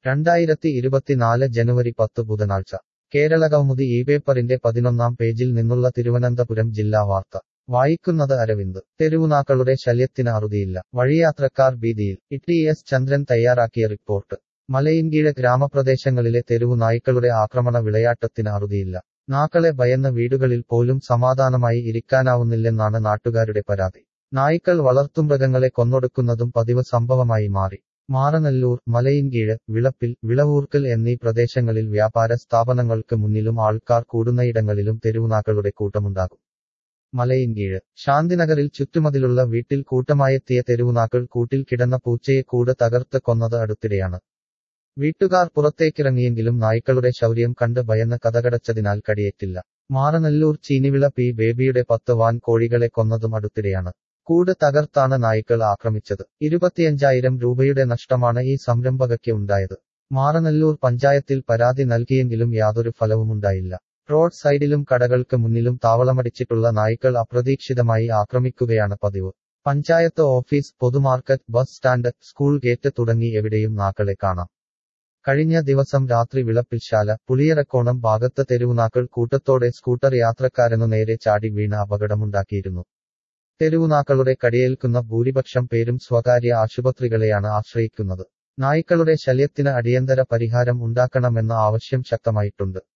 രണ്ടായിരത്തി ഇരുപത്തിനാല് ജനുവരി പത്ത് ബുധനാഴ്ച കേരളകൗമുദി ഈ പേപ്പറിന്റെ പതിനൊന്നാം പേജിൽ നിന്നുള്ള തിരുവനന്തപുരം ജില്ലാ വാർത്ത വായിക്കുന്നത് അരവിന്ദ് തെരുവുനാക്കളുടെ ശല്യത്തിന് അറുതിയില്ല വഴിയാത്രക്കാർ ഭീതിയിൽ ഇ എസ് ചന്ദ്രൻ തയ്യാറാക്കിയ റിപ്പോർട്ട് മലയിൻകീഴ് ഗ്രാമപ്രദേശങ്ങളിലെ തെരുവു നായ്ക്കളുടെ ആക്രമണ വിളയാട്ടത്തിന് അറുതിയില്ല നാക്കളെ ഭയന്ന വീടുകളിൽ പോലും സമാധാനമായി ഇരിക്കാനാവുന്നില്ലെന്നാണ് നാട്ടുകാരുടെ പരാതി നായ്ക്കൾ വളർത്തുമൃഗങ്ങളെ കൊന്നൊടുക്കുന്നതും പതിവ് സംഭവമായി മാറി മാറനല്ലൂർ മലയിൻകീഴ് വിളപ്പിൽ വിളവൂർക്കൽ എന്നീ പ്രദേശങ്ങളിൽ വ്യാപാര സ്ഥാപനങ്ങൾക്ക് മുന്നിലും ആൾക്കാർ കൂടുന്നയിടങ്ങളിലും തെരുവുനാക്കളുടെ കൂട്ടമുണ്ടാകും മലയിൻകീഴ് ശാന്തിനഗറിൽ ചുറ്റുമതിലുള്ള വീട്ടിൽ കൂട്ടമായെത്തിയ തെരുവുനാക്കൾ കൂട്ടിൽ കിടന്ന പൂച്ചയെ കൂട് തകർത്ത് കൊന്നത് അടുത്തിടെയാണ് വീട്ടുകാർ പുറത്തേക്കിറങ്ങിയെങ്കിലും നായ്ക്കളുടെ ശൗര്യം കണ്ട് ഭയന്ന് കഥകടച്ചതിനാൽ കടിയേറ്റില്ല മാറനല്ലൂർ ചീനിവിള പി ബേബിയുടെ പത്ത് വാൻ കോഴികളെ കൊന്നതും അടുത്തിടെയാണ് കൂട് തകർത്താണ് നായ്ക്കൾ ആക്രമിച്ചത് ഇരുപത്തിയഞ്ചായിരം രൂപയുടെ നഷ്ടമാണ് ഈ സംരംഭകയ്ക്ക് ഉണ്ടായത് മാറനല്ലൂർ പഞ്ചായത്തിൽ പരാതി നൽകിയെങ്കിലും യാതൊരു ഫലവുമുണ്ടായില്ല റോഡ് സൈഡിലും കടകൾക്ക് മുന്നിലും താവളമടിച്ചിട്ടുള്ള നായ്ക്കൾ അപ്രതീക്ഷിതമായി ആക്രമിക്കുകയാണ് പതിവ് പഞ്ചായത്ത് ഓഫീസ് പൊതുമാർക്കറ്റ് ബസ് സ്റ്റാൻഡ് സ്കൂൾ ഗേറ്റ് തുടങ്ങി എവിടെയും നാക്കളെ കാണാം കഴിഞ്ഞ ദിവസം രാത്രി വിളപ്പിൽശാല പുളിയറക്കോണം ഭാഗത്ത് തെരുവുനാക്കൾ കൂട്ടത്തോടെ സ്കൂട്ടർ യാത്രക്കാരനു നേരെ ചാടി വീണ് അപകടമുണ്ടാക്കിയിരുന്നു തെരുവുനാക്കളുടെ കടിയേൽക്കുന്ന ഭൂരിപക്ഷം പേരും സ്വകാര്യ ആശുപത്രികളെയാണ് ആശ്രയിക്കുന്നത് നായ്ക്കളുടെ ശല്യത്തിന് അടിയന്തര പരിഹാരം ഉണ്ടാക്കണമെന്ന ആവശ്യം ശക്തമായിട്ടുണ്ട്